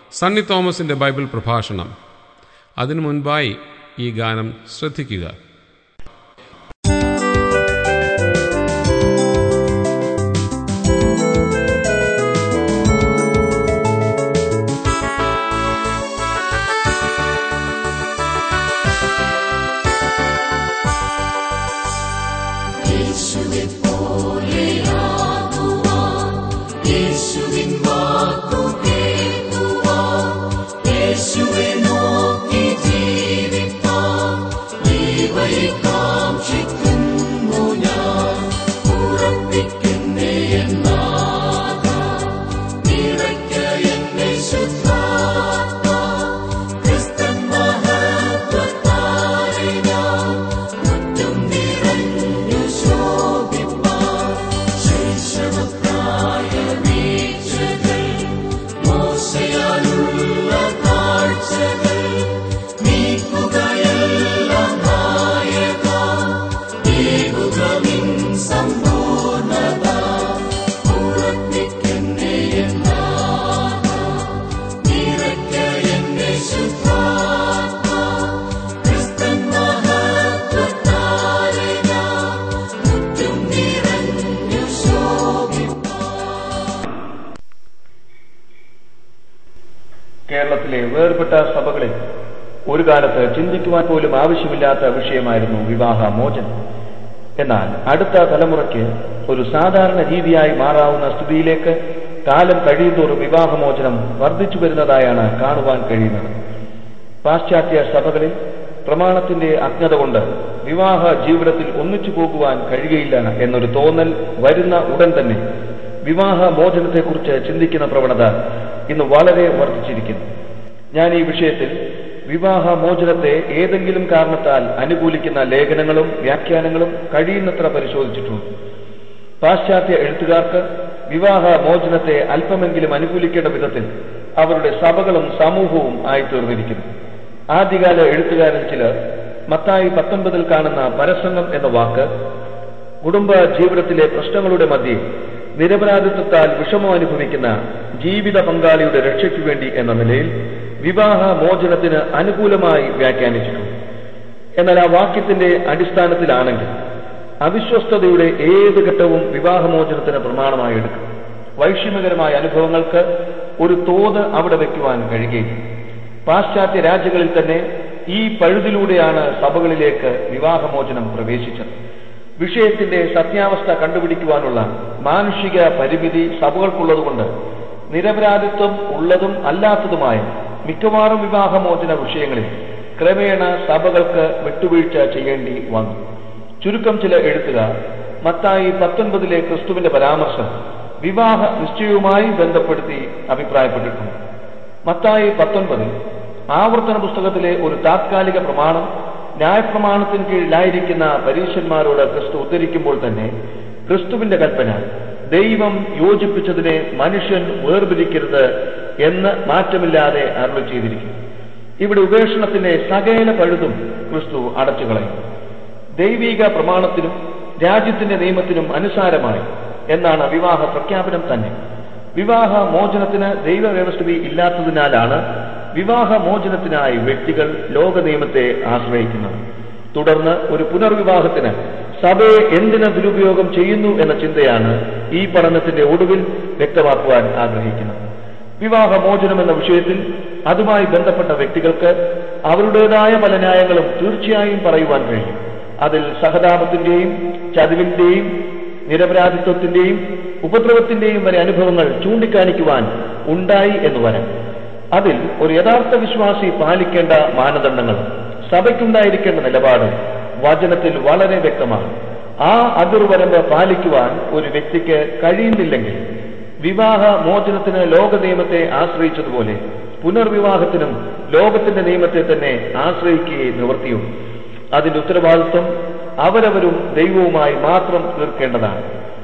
സണ്ണി തോമസിൻ്റെ ബൈബിൾ പ്രഭാഷണം അതിനു മുൻപായി ഈ ഗാനം ശ്രദ്ധിക്കുക കേരളത്തിലെ വേർപെട്ട സഭകളിൽ ഒരു കാലത്ത് ചിന്തിക്കുവാൻ പോലും ആവശ്യമില്ലാത്ത വിഷയമായിരുന്നു വിവാഹ മോചനം എന്നാൽ അടുത്ത തലമുറയ്ക്ക് ഒരു സാധാരണ രീതിയായി മാറാവുന്ന സ്ഥിതിയിലേക്ക് കാലം കഴിയുന്തോറും വിവാഹമോചനം വർദ്ധിച്ചു വരുന്നതായാണ് കാണുവാൻ കഴിയുന്നത് പാശ്ചാത്യ സഭകളിൽ പ്രമാണത്തിന്റെ അജ്ഞത കൊണ്ട് വിവാഹ ജീവിതത്തിൽ ഒന്നിച്ചു പോകുവാൻ കഴിയുകയില്ല എന്നൊരു തോന്നൽ വരുന്ന ഉടൻ തന്നെ വിവാഹ മോചനത്തെക്കുറിച്ച് ചിന്തിക്കുന്ന പ്രവണത ഇന്ന് വളരെ വർദ്ധിച്ചിരിക്കുന്നു ഞാൻ ഈ വിഷയത്തിൽ വിവാഹ മോചനത്തെ ഏതെങ്കിലും കാരണത്താൽ അനുകൂലിക്കുന്ന ലേഖനങ്ങളും വ്യാഖ്യാനങ്ങളും കഴിയുന്നത്ര പരിശോധിച്ചിട്ടുണ്ട് പാശ്ചാത്യ എഴുത്തുകാർക്ക് വിവാഹ മോചനത്തെ അല്പമെങ്കിലും അനുകൂലിക്കേണ്ട വിധത്തിൽ അവരുടെ സഭകളും സമൂഹവും ആയിത്തീർന്നിരിക്കുന്നു ആദ്യകാല എഴുത്തുകാരിൽ ചിലർ മത്തായി പത്തൊൻപതിൽ കാണുന്ന പരസംഗം എന്ന വാക്ക് കുടുംബ ജീവിതത്തിലെ പ്രശ്നങ്ങളുടെ മധ്യേ നിരപരാധിത്വത്താൽ വിഷമം അനുഭവിക്കുന്ന ജീവിത പങ്കാളിയുടെ രക്ഷയ്ക്കു വേണ്ടി എന്ന നിലയിൽ വിവാഹ മോചനത്തിന് അനുകൂലമായി വ്യാഖ്യാനിച്ചിട്ടുണ്ട് എന്നാൽ ആ വാക്യത്തിന്റെ അടിസ്ഥാനത്തിലാണെങ്കിൽ അവിശ്വസ്തതയുടെ ഏത് ഘട്ടവും വിവാഹമോചനത്തിന് പ്രമാണമായി എടുക്കും വൈഷമ്യകരമായ അനുഭവങ്ങൾക്ക് ഒരു തോത് അവിടെ വയ്ക്കുവാൻ കഴിയുകയില്ല പാശ്ചാത്യ രാജ്യങ്ങളിൽ തന്നെ ഈ പഴുതിലൂടെയാണ് സഭകളിലേക്ക് വിവാഹമോചനം പ്രവേശിച്ചത് വിഷയത്തിന്റെ സത്യാവസ്ഥ കണ്ടുപിടിക്കുവാനുള്ള മാനുഷിക പരിമിതി സഭകൾക്കുള്ളതുകൊണ്ട് നിരപരാധിത്വം ഉള്ളതും അല്ലാത്തതുമായ മിക്കവാറും വിവാഹമോചന വിഷയങ്ങളിൽ ക്രമേണ സഭകൾക്ക് വിട്ടുവീഴ്ച ചെയ്യേണ്ടി വന്നു ചുരുക്കം ചില എഴുത്തുകാർ മത്തായി പത്തൊൻപതിലെ ക്രിസ്തുവിന്റെ പരാമർശം വിവാഹ നിശ്ചയവുമായി ബന്ധപ്പെടുത്തി അഭിപ്രായപ്പെട്ടിട്ടുണ്ട് മത്തായി പത്തൊൻപതിൽ ആവർത്തന പുസ്തകത്തിലെ ഒരു താത്കാലിക പ്രമാണം ന്യായപ്രമാണത്തിന് കീഴിലായിരിക്കുന്ന പരീക്ഷന്മാരോട് ക്രിസ്തു ഉദ്ധരിക്കുമ്പോൾ തന്നെ ക്രിസ്തുവിന്റെ കൽപ്പന ദൈവം യോജിപ്പിച്ചതിനെ മനുഷ്യൻ വേർപിരിക്കരുത് എന്ന് മാറ്റമില്ലാതെ അരുളി ചെയ്തിരിക്കുന്നു ഇവിടെ ഉപേക്ഷണത്തിന്റെ സകല പഴുതും ക്രിസ്തു അടച്ചുകളയും ദൈവിക പ്രമാണത്തിനും രാജ്യത്തിന്റെ നിയമത്തിനും അനുസാരമായി എന്നാണ് വിവാഹ പ്രഖ്യാപനം തന്നെ വിവാഹ മോചനത്തിന് ദൈവവ്യവസ്ഥിതി ഇല്ലാത്തതിനാലാണ് വിവാഹ മോചനത്തിനായി വ്യക്തികൾ ലോക നിയമത്തെ ആശ്രയിക്കുന്നത് തുടർന്ന് ഒരു പുനർവിവാഹത്തിന് സഭയെ എന്തിന് ദുരുപയോഗം ചെയ്യുന്നു എന്ന ചിന്തയാണ് ഈ പഠനത്തിന്റെ ഒടുവിൽ വ്യക്തമാക്കുവാൻ ആഗ്രഹിക്കുന്നത് വിവാഹ മോചനം എന്ന വിഷയത്തിൽ അതുമായി ബന്ധപ്പെട്ട വ്യക്തികൾക്ക് അവരുടേതായ പല ന്യായങ്ങളും തീർച്ചയായും പറയുവാൻ കഴിയും അതിൽ സഹതാപത്തിന്റെയും ചതിവിന്റെയും നിരപരാധിത്വത്തിന്റെയും ഉപദ്രവത്തിന്റെയും വരെ അനുഭവങ്ങൾ ചൂണ്ടിക്കാണിക്കുവാൻ ഉണ്ടായി എന്ന് വരാം അതിൽ ഒരു യഥാർത്ഥ വിശ്വാസി പാലിക്കേണ്ട മാനദണ്ഡങ്ങൾ സഭയ്ക്കുണ്ടായിരിക്കേണ്ട നിലപാട് വചനത്തിൽ വളരെ വ്യക്തമാണ് ആ അതിർവരമ്പ് പാലിക്കുവാൻ ഒരു വ്യക്തിക്ക് കഴിയുന്നില്ലെങ്കിൽ വിവാഹ മോചനത്തിന് ലോക നിയമത്തെ ആശ്രയിച്ചതുപോലെ പുനർവിവാഹത്തിനും ലോകത്തിന്റെ നിയമത്തെ തന്നെ ആശ്രയിക്കുകയെ നിവർത്തിയുള്ളൂ അതിന്റെ ഉത്തരവാദിത്വം അവരവരും ദൈവവുമായി മാത്രം തീർക്കേണ്ടതാണ്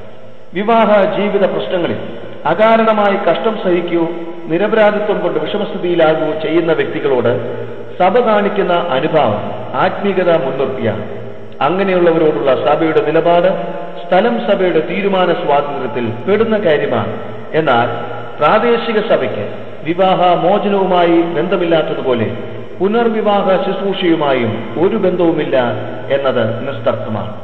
വിവാഹ ജീവിത പ്രശ്നങ്ങളിൽ അകാരണമായി കഷ്ടം സഹിക്കുകയോ നിരപരാധിത്വം കൊണ്ട് വിഷമസ്ഥിതിയിലാകുകയോ ചെയ്യുന്ന വ്യക്തികളോട് സഭ കാണിക്കുന്ന അനുഭാവം ആത്മീകത മുൻനിർത്തിയാണ് അങ്ങനെയുള്ളവരോടുള്ള സഭയുടെ നിലപാട് സ്ഥലം സഭയുടെ തീരുമാന സ്വാതന്ത്ര്യത്തിൽ പെടുന്ന കാര്യമാണ് എന്നാൽ പ്രാദേശിക സഭയ്ക്ക് വിവാഹ മോചനവുമായി ബന്ധമില്ലാത്തതുപോലെ പുനർവിവാഹ ശുശ്രൂഷയുമായും ഒരു ബന്ധവുമില്ല എന്നത് നിസ്തർത്ഥമാണ്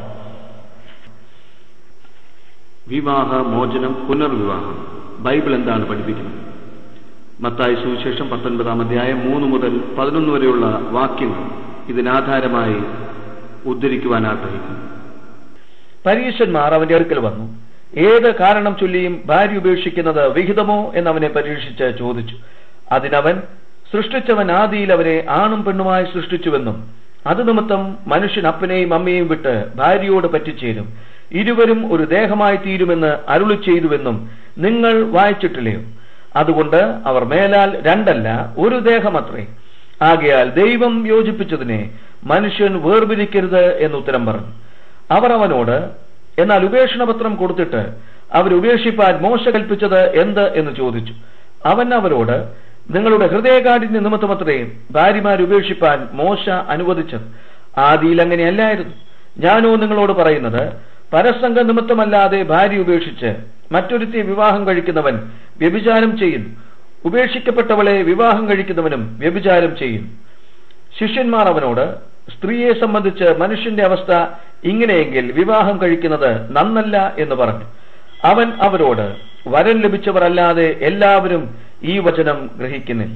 വിവാഹ മോചനം പുനർവിവാഹം ബൈബിൾ എന്താണ് പഠിപ്പിക്കുന്നത് മത്തായി സുവിശേഷം പത്തൊൻപതാം അധ്യായം മൂന്ന് മുതൽ പതിനൊന്ന് വരെയുള്ള വാക്യങ്ങൾ ഇതിനാധാരമായി ഉദ്ധരിക്കുവാൻ ആഗ്രഹിക്കുന്നു പരീക്ഷന്മാർ അവന്റെ അടുക്കൽ വന്നു ഏത് കാരണം ചൊല്ലിയും ഭാര്യ ഉപേക്ഷിക്കുന്നത് വിഹിതമോ എന്നവനെ പരീക്ഷിച്ച് ചോദിച്ചു അതിനവൻ സൃഷ്ടിച്ചവൻ ആദിയിൽ അവരെ ആണും പെണ്ണുമായി സൃഷ്ടിച്ചുവെന്നും അത് നിമിത്തം മനുഷ്യൻ അപ്പനെയും അമ്മയെയും വിട്ട് ഭാര്യയോട് പറ്റിച്ചേരും ഇരുവരും ഒരു ദേഹമായി തീരുമെന്ന് അരുളി ചെയ്തുവെന്നും നിങ്ങൾ വായിച്ചിട്ടില്ലയോ അതുകൊണ്ട് അവർ മേലാൽ രണ്ടല്ല ഒരു ദേഹമത്രേ ആകയാൽ ദൈവം യോജിപ്പിച്ചതിനെ മനുഷ്യൻ വേർപിരിക്കരുത് എന്ന് ഉത്തരം പറഞ്ഞു അവർ അവനോട് എന്നാൽ ഉപേക്ഷണപത്രം കൊടുത്തിട്ട് അവർ ഉപേക്ഷിപ്പാൻ മോശ കൽപ്പിച്ചത് എന്ത് എന്ന് ചോദിച്ചു അവൻ അവരോട് നിങ്ങളുടെ ഹൃദയകാഠിന്യ നിമിത്തമത്രേ ഭാര്യമാർ ഉപേക്ഷിപ്പാൻ മോശ അനുവദിച്ചത് ആദിയിൽ അങ്ങനെയല്ലായിരുന്നു ഞാനോ നിങ്ങളോട് പറയുന്നത് പരസംഗ നിമിത്തമല്ലാതെ ഭാര്യ ഉപേക്ഷിച്ച് മറ്റൊരുത്തി വിവാഹം കഴിക്കുന്നവൻ വ്യഭിചാരം ചെയ്യുന്നു ഉപേക്ഷിക്കപ്പെട്ടവളെ വിവാഹം കഴിക്കുന്നവനും വ്യഭിചാരം ചെയ്യുന്നു ശിഷ്യന്മാർ അവനോട് സ്ത്രീയെ സംബന്ധിച്ച് മനുഷ്യന്റെ അവസ്ഥ ഇങ്ങനെയെങ്കിൽ വിവാഹം കഴിക്കുന്നത് നന്നല്ല എന്ന് പറഞ്ഞു അവൻ അവരോട് വരൻ ലഭിച്ചവർ അല്ലാതെ എല്ലാവരും ഈ വചനം ഗ്രഹിക്കുന്നില്ല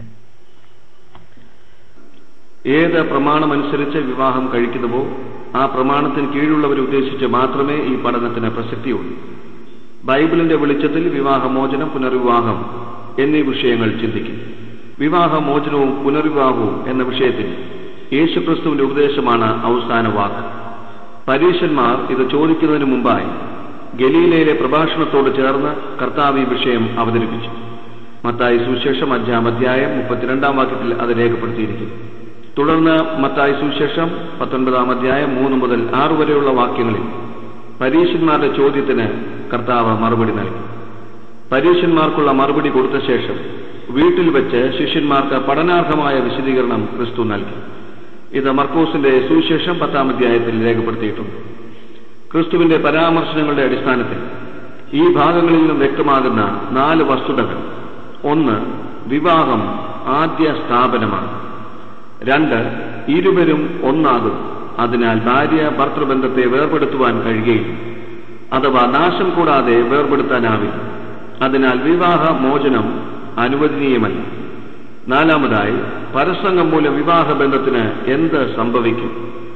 ഏത് പ്രമാണമനുസരിച്ച് വിവാഹം കഴിക്കുന്നുവോ ആ പ്രമാണത്തിന് കീഴുള്ളവരെ ഉദ്ദേശിച്ച് മാത്രമേ ഈ പഠനത്തിന് പ്രസക്തിയുള്ളൂ ബൈബിളിന്റെ വെളിച്ചത്തിൽ വിവാഹമോചനം പുനർവിവാഹം എന്നീ വിഷയങ്ങൾ ചിന്തിക്കും വിവാഹമോചനവും പുനർവിവാഹവും എന്ന വിഷയത്തിൽ യേശുക്രിസ്തുവിന്റെ ഉപദേശമാണ് അവസാന വാക്ക് പരീശന്മാർ ഇത് ചോദിക്കുന്നതിന് മുമ്പായി ഗലീലയിലെ പ്രഭാഷണത്തോട് ചേർന്ന് കർത്താവ് ഈ വിഷയം അവതരിപ്പിച്ചു മത്തായി സുവിശേഷം അഞ്ചാം അധ്യായം മുപ്പത്തിരണ്ടാം വാക്യത്തിൽ അത് രേഖപ്പെടുത്തിയിരിക്കുന്നു തുടർന്ന് മത്തായി സുവിശേഷം പത്തൊൻപതാം അധ്യായം മൂന്ന് മുതൽ ആറ് വരെയുള്ള വാക്യങ്ങളിൽ പരീശന്മാരുടെ ചോദ്യത്തിന് കർത്താവ് മറുപടി നൽകി പരീശന്മാർക്കുള്ള മറുപടി കൊടുത്ത ശേഷം വീട്ടിൽ വെച്ച് ശിഷ്യന്മാർക്ക് പഠനാർഹമായ വിശദീകരണം ക്രിസ്തു നൽകി ഇത് മർക്കോസിന്റെ സുവിശേഷം പത്താം അധ്യായത്തിൽ രേഖപ്പെടുത്തിയിട്ടുണ്ട് ക്രിസ്തുവിന്റെ പരാമർശനങ്ങളുടെ അടിസ്ഥാനത്തിൽ ഈ ഭാഗങ്ങളിൽ നിന്നും വ്യക്തമാകുന്ന നാല് വസ്തുതകൾ ഒന്ന് വിവാഹം ആദ്യ സ്ഥാപനമാണ് രണ്ട് ഇരുവരും ഒന്നാകും അതിനാൽ ഭാര്യ ഭർത്തൃബന്ധത്തെ വേർപെടുത്തുവാൻ കഴിയുകയില്ല അഥവാ നാശം കൂടാതെ വേർപെടുത്താനാവില്ല അതിനാൽ വിവാഹ മോചനം അനുവദനീയമല്ല നാലാമതായി പരസംഗം മൂലം വിവാഹ ബന്ധത്തിന് എന്ത് സംഭവിക്കും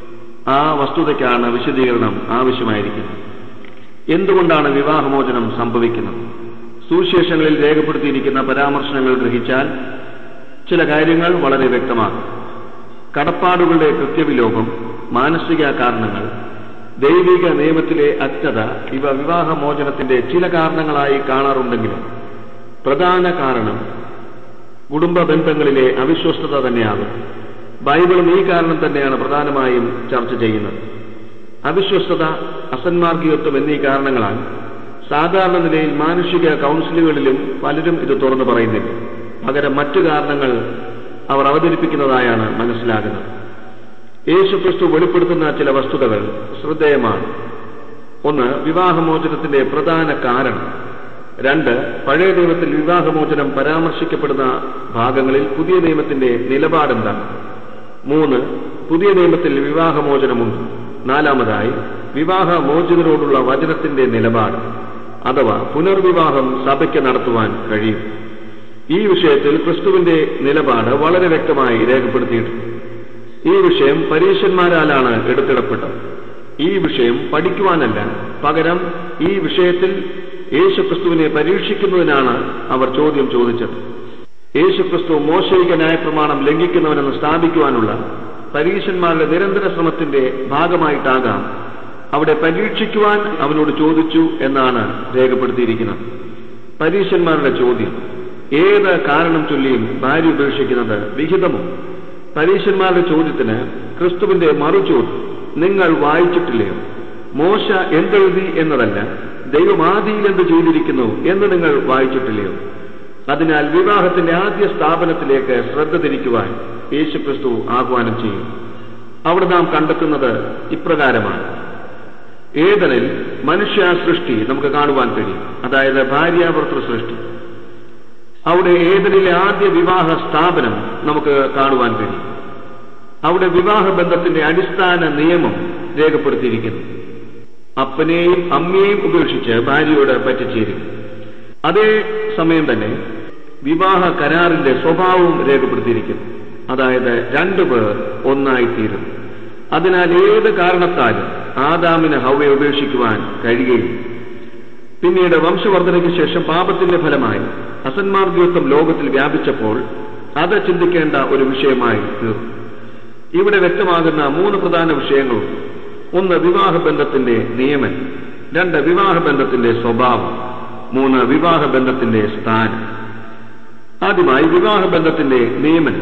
ആ വസ്തുതയ്ക്കാണ് വിശദീകരണം ആവശ്യമായിരിക്കുന്നത് എന്തുകൊണ്ടാണ് വിവാഹമോചനം സംഭവിക്കുന്നത് സുവിശേഷങ്ങളിൽ രേഖപ്പെടുത്തിയിരിക്കുന്ന പരാമർശനങ്ങൾ ഗ്രഹിച്ചാൽ ചില കാര്യങ്ങൾ വളരെ വ്യക്തമാകും കടപ്പാടുകളുടെ കൃത്യവിലോപം മാനസിക കാരണങ്ങൾ ദൈവിക നിയമത്തിലെ അജ്ഞത ഇവ വിവാഹമോചനത്തിന്റെ ചില കാരണങ്ങളായി കാണാറുണ്ടെങ്കിലും പ്രധാന കാരണം കുടുംബ ബന്ധങ്ങളിലെ അവിശ്വസ്തത തന്നെയാകും ബൈബിളും ഈ കാരണം തന്നെയാണ് പ്രധാനമായും ചർച്ച ചെയ്യുന്നത് അവിശ്വസ്തത അസന്മാർഗീയത്വം എന്നീ കാരണങ്ങളാൽ സാധാരണ നിലയിൽ മാനുഷിക കൗൺസിലുകളിലും പലരും ഇത് തുറന്നു പറയുന്നില്ല പകരം മറ്റു കാരണങ്ങൾ അവർ അവതരിപ്പിക്കുന്നതായാണ് മനസ്സിലാകുന്നത് യേശുക്രിസ്തു വെളിപ്പെടുത്തുന്ന ചില വസ്തുതകൾ ശ്രദ്ധേയമാണ് ഒന്ന് വിവാഹമോചനത്തിന്റെ പ്രധാന കാരണം രണ്ട് പഴയ നിയമത്തിൽ വിവാഹമോചനം പരാമർശിക്കപ്പെടുന്ന ഭാഗങ്ങളിൽ പുതിയ നിയമത്തിന്റെ നിലപാടെന്താണ് മൂന്ന് പുതിയ നിയമത്തിൽ വിവാഹമോചനമുണ്ട് നാലാമതായി വിവാഹമോചനരോടുള്ള വചനത്തിന്റെ നിലപാട് അഥവാ പുനർവിവാഹം സഭയ്ക്ക് നടത്തുവാൻ കഴിയും ഈ വിഷയത്തിൽ ക്രിസ്തുവിന്റെ നിലപാട് വളരെ വ്യക്തമായി രേഖപ്പെടുത്തിയിട്ടുണ്ട് ഈ വിഷയം പരീക്ഷന്മാരാലാണ് എടുത്തിടപ്പെട്ടത് ഈ വിഷയം പഠിക്കുവാനല്ല പകരം ഈ വിഷയത്തിൽ യേശുക്രിസ്തുവിനെ പരീക്ഷിക്കുന്നതിനാണ് അവർ ചോദ്യം ചോദിച്ചത് യേശുക്രിസ്തു മോശയിക ന്യായപ്രമാണം ലംഘിക്കുന്നവനെന്ന് സ്ഥാപിക്കുവാനുള്ള പരീക്ഷന്മാരുടെ നിരന്തര ശ്രമത്തിന്റെ ഭാഗമായിട്ടാകാം അവിടെ പരീക്ഷിക്കുവാൻ അവനോട് ചോദിച്ചു എന്നാണ് രേഖപ്പെടുത്തിയിരിക്കുന്നത് പരീക്ഷന്മാരുടെ ചോദ്യം ഏത് കാരണം ചൊല്ലിയും ഭാര്യ ഉപേക്ഷിക്കുന്നത് വിഹിതമോ പരീക്ഷന്മാരുടെ ചോദ്യത്തിന് ക്രിസ്തുവിന്റെ മറുചോദ്യം നിങ്ങൾ വായിച്ചിട്ടില്ലയോ മോശ എന്തെഴുതി എന്നതല്ല ദൈവം ആദിയിൽ എന്ത് ചെയ്തിരിക്കുന്നു എന്ന് നിങ്ങൾ വായിച്ചിട്ടില്ലയോ അതിനാൽ വിവാഹത്തിന്റെ ആദ്യ സ്ഥാപനത്തിലേക്ക് ശ്രദ്ധ തിരിക്കുവാൻ യേശുക്രിസ്തു ആഹ്വാനം ചെയ്യും അവിടെ നാം കണ്ടെത്തുന്നത് ഇപ്രകാരമാണ് ഏതനിൽ മനുഷ്യ സൃഷ്ടി നമുക്ക് കാണുവാൻ കഴിയും അതായത് ഭാര്യാഭർത്തൃ സൃഷ്ടി അവിടെ ഏതനിലെ ആദ്യ വിവാഹ സ്ഥാപനം നമുക്ക് കാണുവാൻ കഴിയും അവിടെ വിവാഹ ബന്ധത്തിന്റെ അടിസ്ഥാന നിയമം രേഖപ്പെടുത്തിയിരിക്കുന്നു അപ്പനെയും അമ്മയെയും ഉപേക്ഷിച്ച് ഭാര്യയോട് പറ്റിച്ചേരും അതേ സമയം തന്നെ വിവാഹ കരാറിന്റെ സ്വഭാവവും രേഖപ്പെടുത്തിയിരിക്കുന്നു അതായത് രണ്ടുപേർ ഒന്നായിത്തീരും അതിനാൽ ഏത് കാരണത്താലും ആദാമിന് ഹവയെ ഉപേക്ഷിക്കുവാൻ കഴിയുകയില്ല പിന്നീട് വംശവർദ്ധനയ്ക്ക് ശേഷം പാപത്തിന്റെ ഫലമായി അസന്മാർഗത്വം ലോകത്തിൽ വ്യാപിച്ചപ്പോൾ അത് ചിന്തിക്കേണ്ട ഒരു വിഷയമായി തീർന്നു ഇവിടെ വ്യക്തമാകുന്ന മൂന്ന് പ്രധാന വിഷയങ്ങളുണ്ട് ഒന്ന് വിവാഹബന്ധത്തിന്റെ നിയമൻ രണ്ട് വിവാഹബന്ധത്തിന്റെ സ്വഭാവം മൂന്ന് വിവാഹബന്ധത്തിന്റെ സ്ഥാനം ആദ്യമായി വിവാഹബന്ധത്തിന്റെ നിയമനം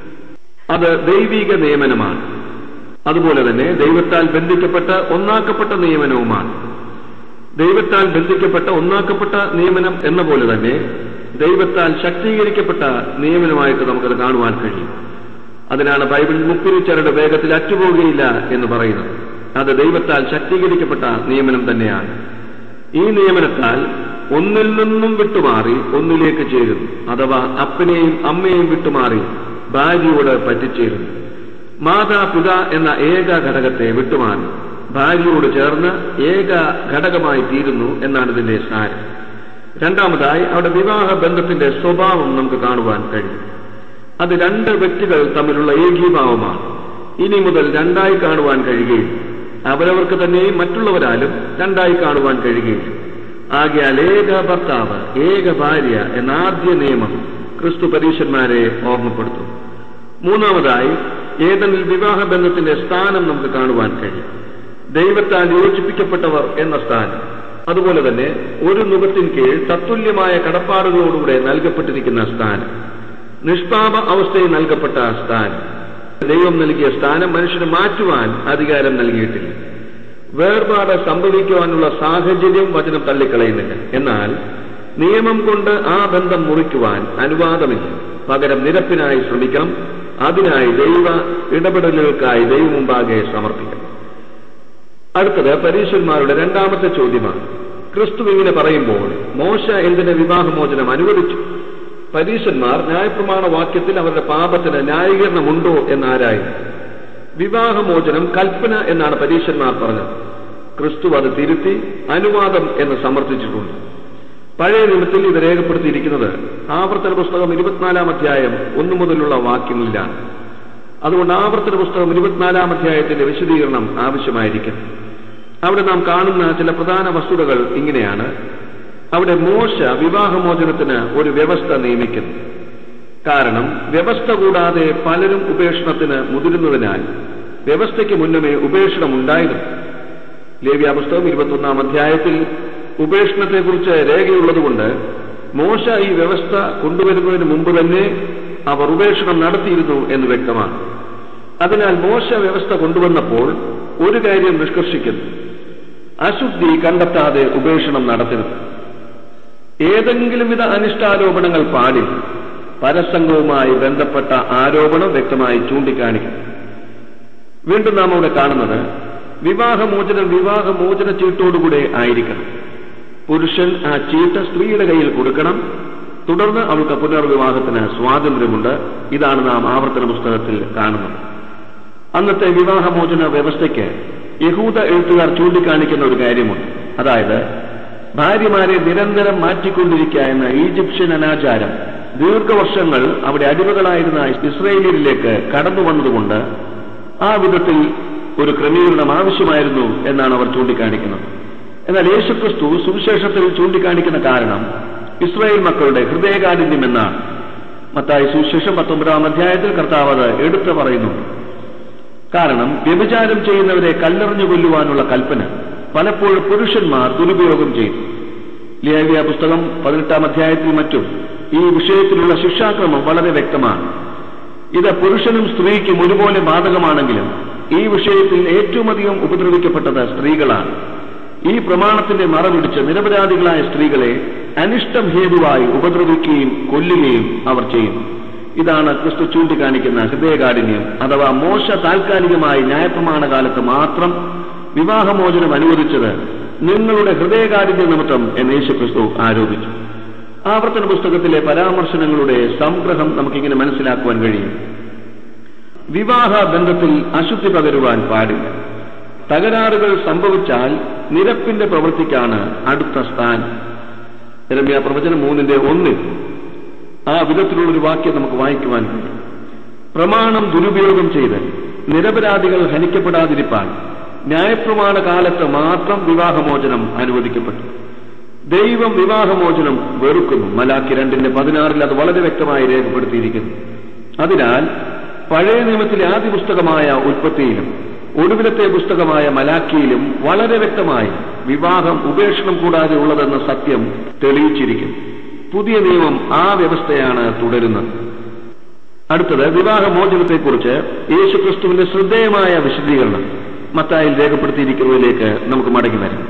അത് ദൈവിക നിയമനമാണ് അതുപോലെ തന്നെ ദൈവത്താൽ ബന്ധിക്കപ്പെട്ട ഒന്നാക്കപ്പെട്ട നിയമനവുമാണ് ദൈവത്താൽ ബന്ധിക്കപ്പെട്ട ഒന്നാക്കപ്പെട്ട നിയമനം എന്ന പോലെ തന്നെ ദൈവത്താൽ ശക്തീകരിക്കപ്പെട്ട നിയമനമായിട്ട് നമുക്കത് കാണുവാൻ കഴിയും അതിനാണ് ബൈബിൾ മുപ്പിരി ചരട് വേഗത്തിൽ അറ്റുപോകുകയില്ല എന്ന് പറയുന്നത് അത് ദൈവത്താൽ ശക്തീകരിക്കപ്പെട്ട നിയമനം തന്നെയാണ് ഈ നിയമനത്താൽ ഒന്നിൽ നിന്നും വിട്ടുമാറി ഒന്നിലേക്ക് ചേരുന്നു അഥവാ അപ്പനെയും അമ്മയെയും വിട്ടുമാറി ഭാര്യയോട് പറ്റിച്ചേരുന്നു മാതാപിത എന്ന ഏക ഘടകത്തെ വിട്ടുമാറി ഭാര്യയോട് ചേർന്ന് ഏക ഘടകമായി തീരുന്നു എന്നാണ് ഇതിന്റെ സാരം രണ്ടാമതായി അവിടെ വിവാഹ ബന്ധത്തിന്റെ സ്വഭാവം നമുക്ക് കാണുവാൻ കഴിയും അത് രണ്ട് വ്യക്തികൾ തമ്മിലുള്ള ഏകീഭാവമാണ് ഇനി മുതൽ രണ്ടായി കാണുവാൻ കഴിയുകയില്ല അവരവർക്ക് തന്നെയും മറ്റുള്ളവരാലും രണ്ടായി കാണുവാൻ കഴിയുകയില്ല ആകയാൽ ഏക ഭർത്താവ് ഏക ഭാര്യ എന്ന ആദ്യ നിയമം ക്രിസ്തു പരീശന്മാരെ ഓർമ്മപ്പെടുത്തും മൂന്നാമതായി ഏതെങ്കിലും വിവാഹ ബന്ധത്തിന്റെ സ്ഥാനം നമുക്ക് കാണുവാൻ കഴിയും ദൈവത്താൽ യോജിപ്പിക്കപ്പെട്ടവർ എന്ന സ്ഥാനം അതുപോലെ തന്നെ ഒരു നുഖത്തിൻ കീഴ് തത്തുല്യമായ കടപ്പാടുകളോടുകൂടെ നൽകപ്പെട്ടിരിക്കുന്ന സ്ഥാനം നിഷ്പാപ അവസ്ഥയിൽ നൽകപ്പെട്ട സ്ഥാനം ദൈവം നൽകിയ സ്ഥാനം മനുഷ്യന് മാറ്റുവാൻ അധികാരം നൽകിയിട്ടില്ല വേർപാട് സംഭവിക്കുവാനുള്ള സാഹചര്യം വചനം തള്ളിക്കളയുന്നില്ല എന്നാൽ നിയമം കൊണ്ട് ആ ബന്ധം മുറിക്കുവാൻ അനുവാദമില്ല പകരം നിരപ്പിനായി ശ്രമിക്കണം അതിനായി ദൈവ ഇടപെടലുകൾക്കായി ദൈവം മുമ്പാകെ സമർപ്പിക്കണം അടുത്തത് പരീശന്മാരുടെ രണ്ടാമത്തെ ചോദ്യമാണ് ക്രിസ്തു ഇങ്ങനെ പറയുമ്പോൾ മോശ എന്തിന് വിവാഹമോചനം അനുവദിച്ചു പരീശന്മാർ ന്യായപ്രമാണ വാക്യത്തിൽ അവരുടെ പാപത്തിന് ന്യായീകരണമുണ്ടോ എന്നാരായിരുന്നു വിവാഹമോചനം കൽപ്പന എന്നാണ് പരീശന്മാർ പറഞ്ഞത് ക്രിസ്തു അത് തിരുത്തി അനുവാദം എന്ന് സമർത്ഥിച്ചിട്ടുണ്ട് പഴയ നിയമത്തിൽ ഇത് രേഖപ്പെടുത്തിയിരിക്കുന്നത് ആവർത്തന പുസ്തകം ഇരുപത്തിനാലാം അധ്യായം ഒന്നു മുതലുള്ള വാക്യങ്ങളിലാണ് അതുകൊണ്ട് ആവർത്തന പുസ്തകം ഇരുപത്തിനാലാം അധ്യായത്തിന്റെ വിശദീകരണം ആവശ്യമായിരിക്കുന്നു അവിടെ നാം കാണുന്ന ചില പ്രധാന വസ്തുതകൾ ഇങ്ങനെയാണ് അവിടെ മോശ വിവാഹമോചനത്തിന് ഒരു വ്യവസ്ഥ നിയമിക്കുന്നു കാരണം വ്യവസ്ഥ കൂടാതെ പലരും ഉപേക്ഷണത്തിന് മുതിരുന്നതിനാൽ വ്യവസ്ഥയ്ക്ക് മുന്നമേ ഉപേക്ഷണം ഉണ്ടായിരുന്നു ലേവ്യ പുസ്തകം ഇരുപത്തൊന്നാം അധ്യായത്തിൽ ഉപേക്ഷണത്തെക്കുറിച്ച് രേഖയുള്ളതുകൊണ്ട് മോശ ഈ വ്യവസ്ഥ കൊണ്ടുവരുന്നതിന് മുമ്പ് തന്നെ അവർ ഉപേക്ഷണം നടത്തിയിരുന്നു എന്ന് വ്യക്തമാണ് അതിനാൽ മോശ വ്യവസ്ഥ കൊണ്ടുവന്നപ്പോൾ ഒരു കാര്യം നിഷ്കർഷിക്കുന്നു അശുദ്ധി കണ്ടെത്താതെ ഉപേക്ഷണം നടത്തരുത് ഏതെങ്കിലും വിധ അനിഷ്ടാരോപണങ്ങൾ പാടില്ല പരസംഗവുമായി ബന്ധപ്പെട്ട ആരോപണം വ്യക്തമായി ചൂണ്ടിക്കാണിക്കും വീണ്ടും നാം അവിടെ കാണുന്നത് വിവാഹമോചനം വിവാഹമോചന ചീട്ടോടുകൂടെ ആയിരിക്കണം പുരുഷൻ ആ ചീട്ട് സ്ത്രീയുടെ കയ്യിൽ കൊടുക്കണം തുടർന്ന് അവൾക്ക് പുനർവിവാഹത്തിന് സ്വാതന്ത്ര്യമുണ്ട് ഇതാണ് നാം ആവർത്തന പുസ്തകത്തിൽ കാണുന്നത് അന്നത്തെ വിവാഹമോചന വ്യവസ്ഥയ്ക്ക് യഹൂദ എഴുത്തുകാർ ചൂണ്ടിക്കാണിക്കുന്ന ഒരു കാര്യമുണ്ട് അതായത് ഭാര്യമാരെ നിരന്തരം മാറ്റിക്കൊണ്ടിരിക്കുക എന്ന ഈജിപ്ഷ്യൻ അനാചാരം ദീർഘവർഷങ്ങൾ അവിടെ അടിമകളായിരുന്ന ഇസ്രയേലിലേക്ക് കടന്നു വന്നതുകൊണ്ട് ആ വിധത്തിൽ ഒരു ക്രമീകരണം ആവശ്യമായിരുന്നു എന്നാണ് അവർ ചൂണ്ടിക്കാണിക്കുന്നത് എന്നാൽ യേശുക്രിസ്തു സുവിശേഷത്തിൽ ചൂണ്ടിക്കാണിക്കുന്ന കാരണം ഇസ്രായേൽ മക്കളുടെ ഹൃദയകാഠിന്യം എന്നാണ് മത്തായി സുവിശേഷം പത്തൊമ്പതാം അധ്യായത്തിൽ കർത്താവ് അത് എടുത്തു പറയുന്നുണ്ട് കാരണം വ്യഭിചാരം ചെയ്യുന്നവരെ കല്ലെറിഞ്ഞു കൊല്ലുവാനുള്ള കൽപ്പന പലപ്പോഴും പുരുഷന്മാർ ദുരുപയോഗം ചെയ്തു ലേവ്യ പുസ്തകം പതിനെട്ടാം അധ്യായത്തിൽ മറ്റും ഈ വിഷയത്തിലുള്ള ശിക്ഷാക്രമം വളരെ വ്യക്തമാണ് ഇത് പുരുഷനും സ്ത്രീക്കും ഒരുപോലെ ബാധകമാണെങ്കിലും ഈ വിഷയത്തിൽ ഏറ്റവും അധികം ഉപദ്രവിക്കപ്പെട്ടത് സ്ത്രീകളാണ് ഈ പ്രമാണത്തിന്റെ മറപിടിച്ച് നിരപരാധികളായ സ്ത്രീകളെ അനിഷ്ടം ഹേതുവായി ഉപദ്രവിക്കുകയും കൊല്ലുകയും അവർ ചെയ്യുന്നു ഇതാണ് ക്രിസ്തു ചൂണ്ടിക്കാണിക്കുന്ന ഹൃദയകാഠിന്യം അഥവാ മോശ താൽക്കാലികമായി ന്യായപ്രമാണ കാലത്ത് മാത്രം വിവാഹമോചനം അനുവദിച്ചത് നിങ്ങളുടെ ഹൃദയകാഠിന്യ നിമിത്തം എന്ന് യേശു ക്രിസ്തു ആരോപിച്ചു ആവർത്തന പുസ്തകത്തിലെ പരാമർശനങ്ങളുടെ സംഗ്രഹം നമുക്കിങ്ങനെ മനസ്സിലാക്കുവാൻ കഴിയും വിവാഹ ബന്ധത്തിൽ അശുദ്ധി പകരുവാൻ പാടില്ല തകരാറുകൾ സംഭവിച്ചാൽ നിരപ്പിന്റെ പ്രവൃത്തിക്കാണ് അടുത്ത സ്ഥാനം രമ്യ പ്രവചനം മൂന്നിന്റെ ഒന്നിൽ ആ വിധത്തിലുള്ളൊരു വാക്യം നമുക്ക് വായിക്കുവാൻ കഴിയും പ്രമാണം ദുരുപയോഗം ചെയ്ത് നിരപരാധികൾ ഹനിക്കപ്പെടാതിരിപ്പാൻ ന്യായപ്രമാണ കാലത്ത് മാത്രം വിവാഹമോചനം അനുവദിക്കപ്പെട്ടു ദൈവം വിവാഹമോചനം വെറുക്കുന്നു മലാക്കി രണ്ടിന്റെ പതിനാറിൽ അത് വളരെ വ്യക്തമായി രേഖപ്പെടുത്തിയിരിക്കുന്നു അതിനാൽ പഴയ നിയമത്തിലെ ആദ്യ പുസ്തകമായ ഉൽപ്പത്തിയിലും ഒടുവിലത്തെ പുസ്തകമായ മലാക്കിയിലും വളരെ വ്യക്തമായി വിവാഹം ഉപേക്ഷണം കൂടാതെ ഉള്ളതെന്ന സത്യം തെളിയിച്ചിരിക്കുന്നു പുതിയ നിയമം ആ വ്യവസ്ഥയാണ് തുടരുന്നത് അടുത്തത് വിവാഹമോചനത്തെക്കുറിച്ച് യേശുക്രിസ്തുവിന്റെ ശ്രദ്ധേയമായ വിശദീകരണം മത്തായിൽ രേഖപ്പെടുത്തിയിരിക്കുന്നതിലേക്ക് നമുക്ക് മടങ്ങി വരാം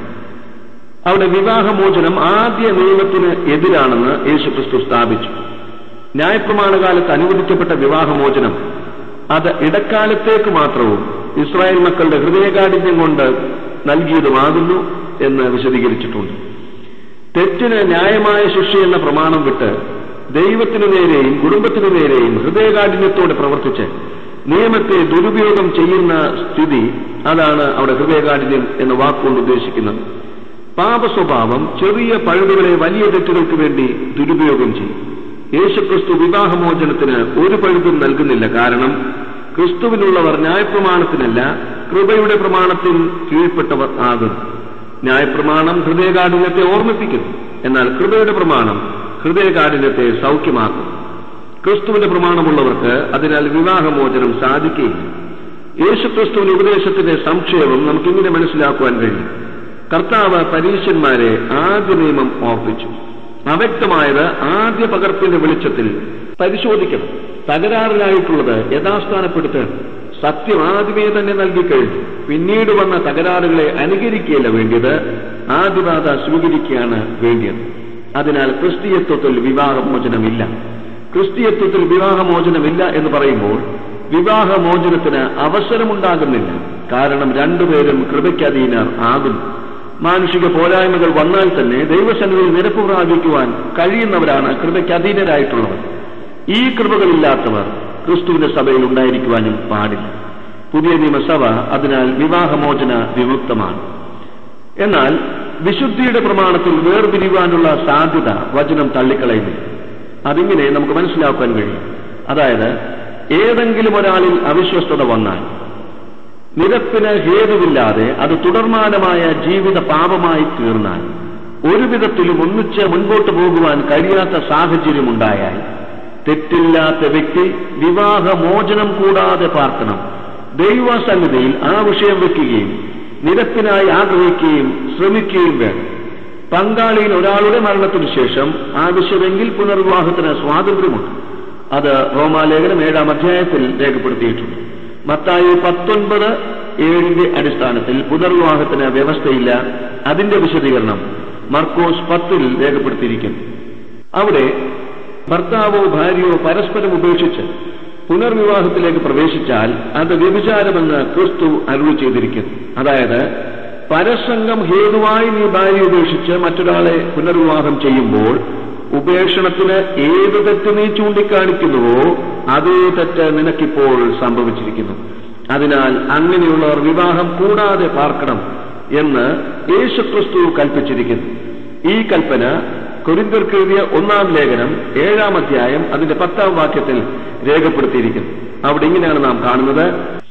അവിടെ വിവാഹമോചനം ആദ്യ നിയമത്തിന് എതിരാണെന്ന് യേശുക്രിസ്തു സ്ഥാപിച്ചു ന്യായപ്രമാണകാലത്ത് അനുവദിക്കപ്പെട്ട വിവാഹമോചനം അത് ഇടക്കാലത്തേക്ക് മാത്രവും ഇസ്രായേൽ മക്കളുടെ ഹൃദയകാഠിന്യം കൊണ്ട് നൽകിയതുമാകുന്നു എന്ന് വിശദീകരിച്ചിട്ടുണ്ട് തെറ്റിന് ന്യായമായ ശിക്ഷ എന്ന പ്രമാണം വിട്ട് ദൈവത്തിനു നേരെയും കുടുംബത്തിനു നേരെയും ഹൃദയകാഠിന്യത്തോടെ പ്രവർത്തിച്ച് നിയമത്തെ ദുരുപയോഗം ചെയ്യുന്ന സ്ഥിതി അതാണ് അവിടെ ഹൃദയകാഠിന്യം എന്ന വാക്കുകൊണ്ട് ഉദ്ദേശിക്കുന്നത് പാപസ്വഭാവം ചെറിയ പഴുതുകളെ വലിയ തെറ്റുകൾക്ക് വേണ്ടി ദുരുപയോഗം ചെയ്യും യേശുക്രിസ്തു വിവാഹമോചനത്തിന് ഒരു പഴുതും നൽകുന്നില്ല കാരണം ക്രിസ്തുവിനുള്ളവർ ന്യായപ്രമാണത്തിനല്ല കൃപയുടെ പ്രമാണത്തിൽ കീഴ്പ്പെട്ടവർ ആകുന്നു ന്യായപ്രമാണം ഹൃദയകാഠിന്യത്തെ ഓർമ്മിപ്പിക്കുന്നു എന്നാൽ കൃപയുടെ പ്രമാണം ഹൃദയകാഠിന്യത്തെ സൗഖ്യമാക്കും ക്രിസ്തുവിന്റെ പ്രമാണമുള്ളവർക്ക് അതിനാൽ വിവാഹമോചനം സാധിക്കുകയില്ല യേശുക്രിസ്തുവിന്റെ ഉപദേശത്തിന്റെ സംക്ഷേപം നമുക്കിങ്ങനെ മനസ്സിലാക്കുവാൻ കഴിയും കർത്താവ് പരീശന്മാരെ ആദ്യ നിയമം ഓർപ്പിച്ചു അവ്യക്തമായത് ആദ്യ പകർപ്പിന്റെ വെളിച്ചത്തിൽ പരിശോധിക്കണം തകരാറിലായിട്ടുള്ളത് യഥാസ്ഥാനപ്പെടുത്തണം സത്യം ആദ്യമേ തന്നെ നൽകിക്കഴിഞ്ഞു പിന്നീട് വന്ന തകരാറുകളെ അനുകരിക്കുകയല്ല വേണ്ടിയത് ആദ്യപാത സ്വീകരിക്കുകയാണ് വേണ്ടിയത് അതിനാൽ ക്രിസ്തീയത്വത്തിൽ വിവാഹമോചനമില്ല ക്രിസ്തീയത്വത്തിൽ വിവാഹമോചനമില്ല എന്ന് പറയുമ്പോൾ വിവാഹമോചനത്തിന് അവസരമുണ്ടാകുന്നില്ല കാരണം രണ്ടുപേരും കൃപയ്ക്കധീനർ ആകുന്നു മാനുഷിക പോരായ്മകൾ വന്നാൽ തന്നെ ദൈവസന്നിധിയിൽ നിരപ്പ് പ്രാപിക്കുവാൻ കഴിയുന്നവരാണ് കൃപയ്ക്ക് അധീനരായിട്ടുള്ളവർ ഈ കൃപകളില്ലാത്തവർ ക്രിസ്തുവിന്റെ സഭയിൽ ഉണ്ടായിരിക്കുവാനും പാടില്ല പുതിയ നിയമസഭ അതിനാൽ വിവാഹമോചന വിമുക്തമാണ് എന്നാൽ വിശുദ്ധിയുടെ പ്രമാണത്തിൽ വേർപിരിയുവാനുള്ള സാധ്യത വചനം തള്ളിക്കളയുന്നു അതിങ്ങനെ നമുക്ക് മനസ്സിലാക്കാൻ കഴിയും അതായത് ഏതെങ്കിലും ഒരാളിൽ അവിശ്വസ്തത വന്നാൽ നിരപ്പിന് ഹേതുവില്ലാതെ അത് തുടർമാനമായ ജീവിത പാപമായി തീർന്നാൽ ഒരു വിധത്തിലും ഒന്നിച്ച് മുൻപോട്ട് പോകുവാൻ കഴിയാത്ത സാഹചര്യമുണ്ടായാൽ തെറ്റില്ലാത്ത വ്യക്തി വിവാഹമോചനം കൂടാതെ പാർക്കണം ദൈവസന്നിധിയിൽ ആ വിഷയം വെക്കുകയും നിരപ്പിനായി ആഗ്രഹിക്കുകയും ശ്രമിക്കുകയും വേണം പങ്കാളിയിൽ ഒരാളുടെ മരണത്തിനു ശേഷം ആവശ്യമെങ്കിൽ പുനർവിവാഹത്തിന് സ്വാതന്ത്ര്യമുണ്ട് അത് റോമാലേഖനം ഏഴാം അധ്യായത്തിൽ രേഖപ്പെടുത്തിയിട്ടുണ്ട് മത്തായി പത്തൊൻപത് ഏഴിന്റെ അടിസ്ഥാനത്തിൽ പുനർവിവാഹത്തിന് വ്യവസ്ഥയില്ല അതിന്റെ വിശദീകരണം മർക്കോസ് പത്തിൽ രേഖപ്പെടുത്തിയിരിക്കുന്നു അവിടെ ഭർത്താവോ ഭാര്യയോ പരസ്പരം ഉപേക്ഷിച്ച് പുനർവിവാഹത്തിലേക്ക് പ്രവേശിച്ചാൽ അത് വ്യഭിചാരമെന്ന് ക്രിസ്തു അരുളി ചെയ്തിരിക്കുന്നു അതായത് പരസംഗം ഹേതുവായി നീ ഭാര്യ ഉപേക്ഷിച്ച് മറ്റൊരാളെ പുനർവിവാഹം ചെയ്യുമ്പോൾ ഉപേക്ഷണത്തിന് ഏത് തെറ്റ് നീ ചൂണ്ടിക്കാണിക്കുന്നുവോ അതേ തെറ്റ് നിനക്കിപ്പോൾ സംഭവിച്ചിരിക്കുന്നു അതിനാൽ അങ്ങനെയുള്ളവർ വിവാഹം കൂടാതെ പാർക്കണം എന്ന് യേശുക്രിസ്തു കൽപ്പിച്ചിരിക്കുന്നു ഈ കൽപ്പന കൊരിന്തർക്ക് എഴുതിയ ഒന്നാം ലേഖനം ഏഴാം അധ്യായം അതിന്റെ പത്താം വാക്യത്തിൽ രേഖപ്പെടുത്തിയിരിക്കുന്നു അവിടെ ഇങ്ങനെയാണ് നാം കാണുന്നത്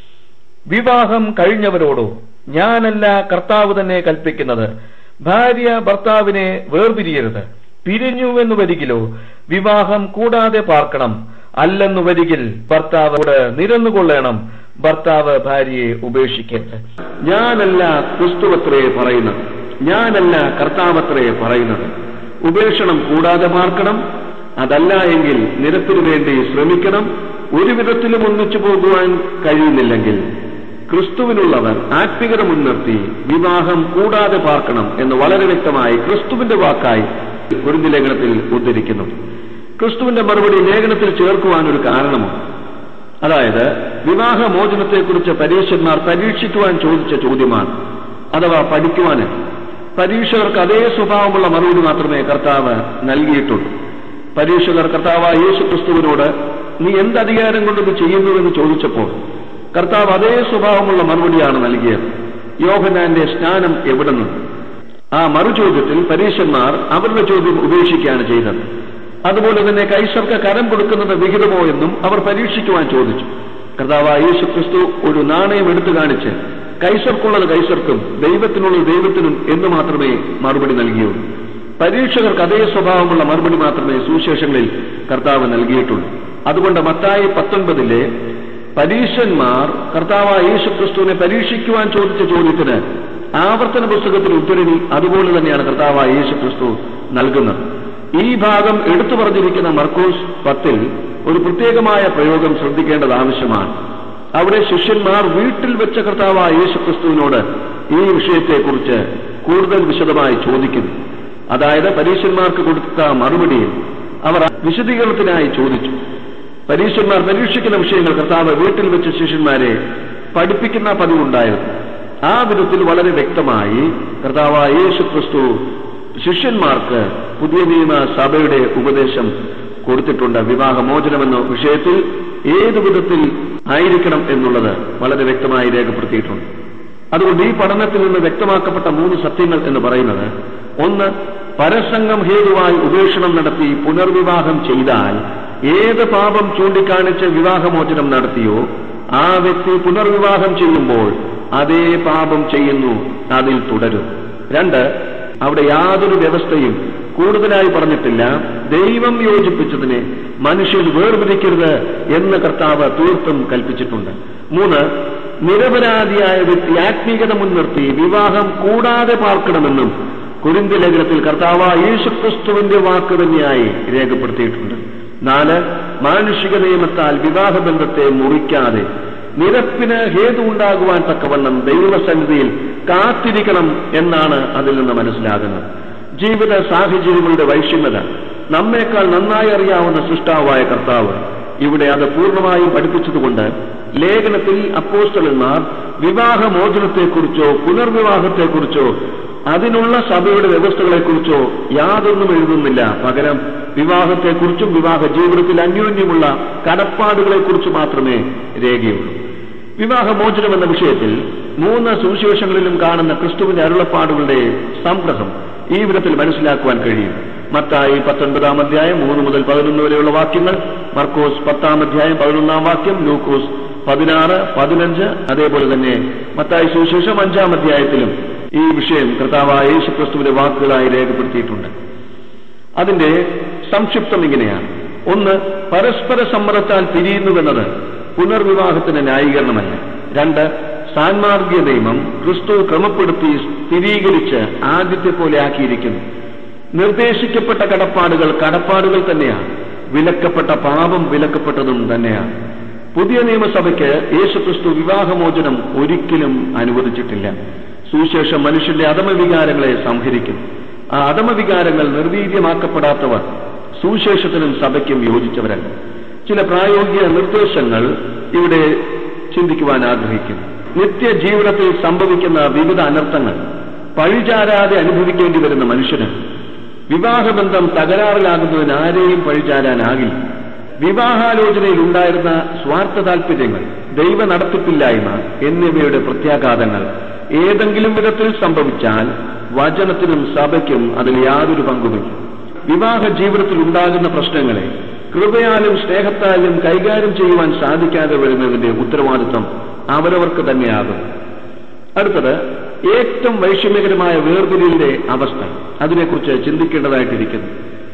വിവാഹം കഴിഞ്ഞവരോടോ ഞാനല്ല കർത്താവ് തന്നെ കൽപ്പിക്കുന്നത് ഭാര്യ ഭർത്താവിനെ വേർപിരിയരുത് പിരിഞ്ഞുവെന്നു വരികിലോ വിവാഹം കൂടാതെ പാർക്കണം അല്ലെന്നു വരികിൽ ഭർത്താവോട് നിരന്നുകൊള്ളണം ഭർത്താവ് ഭാര്യയെ ഉപേക്ഷിക്കരുത് ഞാനല്ല ക്രിസ്തുവത്രേ പറയുന്നത് ഞാനല്ല കർത്താവത്രേ പറയുന്നത് ഉപേക്ഷണം കൂടാതെ പാർക്കണം അതല്ല എങ്കിൽ നിരത്തിനു വേണ്ടി ശ്രമിക്കണം ഒരു വിധത്തിലും ഒന്നിച്ചു പോകുവാൻ കഴിയുന്നില്ലെങ്കിൽ ക്രിസ്തുവിനുള്ളവർ ആത്മികത മുൻനിർത്തി വിവാഹം കൂടാതെ പാർക്കണം എന്ന് വളരെ വ്യക്തമായി ക്രിസ്തുവിന്റെ വാക്കായി കുരുന്തി ലേഖനത്തിൽ ഉദ്ധരിക്കുന്നു ക്രിസ്തുവിന്റെ മറുപടി ലേഖനത്തിൽ ചേർക്കുവാൻ ഒരു കാരണമുണ്ട് അതായത് വിവാഹമോചനത്തെക്കുറിച്ച് പരീക്ഷന്മാർ പരീക്ഷിക്കുവാൻ ചോദിച്ച ചോദ്യമാണ് അഥവാ പഠിക്കുവാന് പരീക്ഷകർക്ക് അതേ സ്വഭാവമുള്ള മറുപടി മാത്രമേ കർത്താവ് നൽകിയിട്ടുള്ളൂ പരീക്ഷകർ കർത്താവ് യേശു ക്രിസ്തുവിനോട് നീ എന്ത് അധികാരം കൊണ്ട് ഇത് ചെയ്യുന്നുവെന്ന് ചോദിച്ചപ്പോൾ കർത്താവ് അതേ സ്വഭാവമുള്ള മറുപടിയാണ് നൽകിയത് യോഹനാന്റെ സ്നാനം എവിടെ നിന്ന് ആ മറുചോദ്യത്തിൽ പരീക്ഷന്മാർ അവരുടെ ചോദ്യം ഉപേക്ഷിക്കുകയാണ് ചെയ്തത് അതുപോലെ തന്നെ കൈസർക്ക് കരം കൊടുക്കുന്നത് വിഹിതമോ എന്നും അവർ പരീക്ഷിക്കുവാൻ ചോദിച്ചു കർത്താവ് യേശു ക്രിസ്തു ഒരു നാണയം എടുത്തു കാണിച്ച് കൈസർക്കുള്ളത് കൈസർക്കും ദൈവത്തിനുള്ളത് ദൈവത്തിനും എന്ന് മാത്രമേ മറുപടി നൽകിയുള്ളൂ പരീക്ഷകർക്ക് അതേ സ്വഭാവമുള്ള മറുപടി മാത്രമേ സുവിശേഷങ്ങളിൽ കർത്താവ് നൽകിയിട്ടുള്ളൂ അതുകൊണ്ട് മത്തായി പത്തൊൻപതിലെ പരീക്ഷന്മാർ കർത്താവ് യേശു ക്രിസ്തുവിനെ പരീക്ഷിക്കുവാൻ ചോദിച്ച ചോദ്യത്തിന് ആവർത്തന പുസ്തകത്തിൽ ഉത്തരവിൽ അതുപോലെ തന്നെയാണ് കർത്താവ് യേശു ക്രിസ്തു നൽകുന്നത് ഈ ഭാഗം എടുത്തു പറഞ്ഞിരിക്കുന്ന മർക്കോസ് പത്തിൽ ഒരു പ്രത്യേകമായ പ്രയോഗം ശ്രദ്ധിക്കേണ്ടത് ആവശ്യമാണ് അവിടെ ശിഷ്യന്മാർ വീട്ടിൽ വെച്ച കർത്താവ് യേശു ക്രിസ്തുവിനോട് ഈ വിഷയത്തെക്കുറിച്ച് കൂടുതൽ വിശദമായി ചോദിക്കുന്നു അതായത് പരീക്ഷന്മാർക്ക് കൊടുത്ത മറുപടിയിൽ അവർ വിശദീകരണത്തിനായി ചോദിച്ചു പരീക്ഷന്മാർ പരീക്ഷിക്കുന്ന വിഷയങ്ങൾ കർത്താവ് വീട്ടിൽ വെച്ച് ശിഷ്യന്മാരെ പഠിപ്പിക്കുന്ന പതിവുണ്ടായിരുന്നു ആ വിധത്തിൽ വളരെ വ്യക്തമായി കർത്താവ് യേശു ക്രിസ്തു ശിഷ്യന്മാർക്ക് പുതിയ നിയമ സഭയുടെ ഉപദേശം കൊടുത്തിട്ടുണ്ട് വിവാഹമോചനമെന്ന വിഷയത്തിൽ ഏതു വിധത്തിൽ ആയിരിക്കണം എന്നുള്ളത് വളരെ വ്യക്തമായി രേഖപ്പെടുത്തിയിട്ടുണ്ട് അതുകൊണ്ട് ഈ പഠനത്തിൽ നിന്ന് വ്യക്തമാക്കപ്പെട്ട മൂന്ന് സത്യങ്ങൾ എന്ന് പറയുന്നത് ഒന്ന് പരസംഗം ഹേതുവായി ഉപേക്ഷണം നടത്തി പുനർവിവാഹം ചെയ്താൽ ഏത് പാപം ചൂണ്ടിക്കാണിച്ച് വിവാഹമോചനം നടത്തിയോ ആ വ്യക്തി പുനർവിവാഹം ചെയ്യുമ്പോൾ അതേ പാപം ചെയ്യുന്നു അതിൽ തുടരും രണ്ട് അവിടെ യാതൊരു വ്യവസ്ഥയും കൂടുതലായി പറഞ്ഞിട്ടില്ല ദൈവം യോജിപ്പിച്ചതിനെ മനുഷ്യൻ വേർതിരിക്കരുത് എന്ന് കർത്താവ് തീർത്തും കൽപ്പിച്ചിട്ടുണ്ട് മൂന്ന് നിരപരാധിയായ വ്യക്തി ആത്മീയത മുൻനിർത്തി വിവാഹം കൂടാതെ പാർക്കണമെന്നും കുരിന്തി ലേഖനത്തിൽ കർത്താവ് യേശുക്രിസ്തുവിന്റെ വാക്ക് തന്നെയായി രേഖപ്പെടുത്തിയിട്ടുണ്ട് നാല് മാനുഷിക നിയമത്താൽ വിവാഹബന്ധത്തെ മുറിക്കാതെ നിരപ്പിന് ഹേതു ഉണ്ടാകുവാൻ തക്കവണ്ണം ദൈവസന്നിധിയിൽ കാത്തിരിക്കണം എന്നാണ് അതിൽ നിന്ന് മനസ്സിലാകുന്നത് ജീവിത സാഹചര്യങ്ങളുടെ വൈഷമ്യത നമ്മേക്കാൾ നന്നായി അറിയാവുന്ന സൃഷ്ടാവായ കർത്താവ് ഇവിടെ അത് പൂർണ്ണമായും പഠിപ്പിച്ചതുകൊണ്ട് ലേഖനത്തിൽ അപ്പോസ്റ്റലന്മാർ വിവാഹമോചനത്തെക്കുറിച്ചോ പുനർവിവാഹത്തെക്കുറിച്ചോ അതിനുള്ള സഭയുടെ വ്യവസ്ഥകളെക്കുറിച്ചോ യാതൊന്നും എഴുതുന്നില്ല പകരം വിവാഹത്തെക്കുറിച്ചും വിവാഹ ജീവിതത്തിൽ അന്യോന്യമുള്ള കടപ്പാടുകളെക്കുറിച്ച് മാത്രമേ രേഖയുള്ളൂ വിവാഹമോചനം എന്ന വിഷയത്തിൽ മൂന്ന് സുവിശേഷങ്ങളിലും കാണുന്ന ക്രിസ്തുവിന്റെ അരുളപ്പാടുകളുടെ സംഗ്രഹം ഈ വിധത്തിൽ മനസ്സിലാക്കുവാൻ കഴിയും മത്തായി പത്തൊൻപതാം അധ്യായം മൂന്ന് മുതൽ പതിനൊന്ന് വരെയുള്ള വാക്യങ്ങൾ മർക്കോസ് പത്താം അധ്യായം പതിനൊന്നാം വാക്യം ലൂക്കോസ് പതിനാറ് പതിനഞ്ച് അതേപോലെ തന്നെ മത്തായി സുവിശേഷം അഞ്ചാം അധ്യായത്തിലും ഈ വിഷയം കർത്താവായ യേശു ക്രിസ്തുവിന്റെ വാക്കുകളായി രേഖപ്പെടുത്തിയിട്ടുണ്ട് അതിന്റെ സംക്ഷിപ്തം ഇങ്ങനെയാണ് ഒന്ന് പരസ്പര സമ്മതത്താൽ പിരിയുന്നുവെന്നത് പുനർവിവാഹത്തിന് ന്യായീകരണമല്ല രണ്ട് സാൻമാർഗീയ നിയമം ക്രിസ്തു ക്രമപ്പെടുത്തി സ്ഥിരീകരിച്ച് ആദ്യത്തെ പോലെ ആക്കിയിരിക്കുന്നു നിർദ്ദേശിക്കപ്പെട്ട കടപ്പാടുകൾ കടപ്പാടുകൾ തന്നെയാണ് വിലക്കപ്പെട്ട പാപം വിലക്കപ്പെട്ടതും തന്നെയാണ് പുതിയ നിയമസഭയ്ക്ക് യേശുക്രിസ്തു വിവാഹമോചനം ഒരിക്കലും അനുവദിച്ചിട്ടില്ല സുവിശേഷം മനുഷ്യന്റെ അധമവികാരങ്ങളെ സംഹരിക്കുന്നു ആ അധമവികാരങ്ങൾ നിർവീര്യമാക്കപ്പെടാത്തവർ സുവിശേഷത്തിനും സഭയ്ക്കും യോജിച്ചവരല്ല ചില പ്രായോഗിക നിർദ്ദേശങ്ങൾ ഇവിടെ ചിന്തിക്കുവാൻ ആഗ്രഹിക്കുന്നു നിത്യജീവിതത്തിൽ സംഭവിക്കുന്ന വിവിധ അനർത്ഥങ്ങൾ പഴിചാരാതെ അനുഭവിക്കേണ്ടി വരുന്ന മനുഷ്യന് വിവാഹബന്ധം തകരാറിലാകുന്നതിന് ആരെയും പഴിചാരാനാകില്ല വിവാഹാലോചനയിൽ ഉണ്ടായിരുന്ന സ്വാർത്ഥ താൽപര്യങ്ങൾ ദൈവ നടത്തിപ്പില്ലായ്മ എന്നിവയുടെ പ്രത്യാഘാതങ്ങൾ ഏതെങ്കിലും വിധത്തിൽ സംഭവിച്ചാൽ വചനത്തിനും സഭയ്ക്കും അതിൽ യാതൊരു പങ്കുമില്ല വിവാഹ ജീവിതത്തിൽ ഉണ്ടാകുന്ന പ്രശ്നങ്ങളെ കൃപയാലും സ്നേഹത്താലും കൈകാര്യം ചെയ്യുവാൻ സാധിക്കാതെ വരുന്നതിന്റെ ഉത്തരവാദിത്വം അവരവർക്ക് തന്നെയാകും അടുത്തത് ഏറ്റവും വൈഷമ്യകരമായ വേർതിരിയലിന്റെ അവസ്ഥ അതിനെക്കുറിച്ച് ചിന്തിക്കേണ്ടതായിട്ടിരിക്കുന്നു